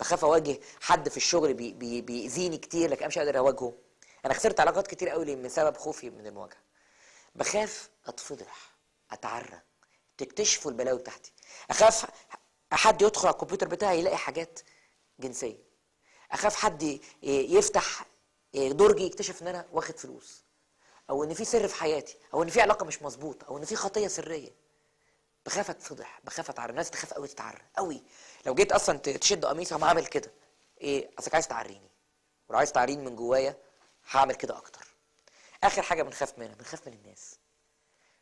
اخاف اواجه حد في الشغل بي بي بيأذيني كتير لكن انا مش قادر اواجهه انا خسرت علاقات كتير قوي من سبب خوفي من المواجهه بخاف اتفضح اتعرى تكتشفوا البلاوي بتاعتي اخاف حد يدخل على الكمبيوتر بتاعي يلاقي حاجات جنسيه اخاف حد ي- يفتح درجي يكتشف ان انا واخد فلوس او ان في سر في حياتي او ان في علاقه مش مظبوطه او ان في خطيه سريه بخاف اتفضح بخاف اتعرى الناس تخاف قوي تتعرى قوي لو جيت اصلا ت- تشد قميصي هقوم عامل كده ايه اصلك عايز تعريني ولو عايز تعريني من جوايا هعمل كده اكتر اخر حاجه بنخاف منها بنخاف من الناس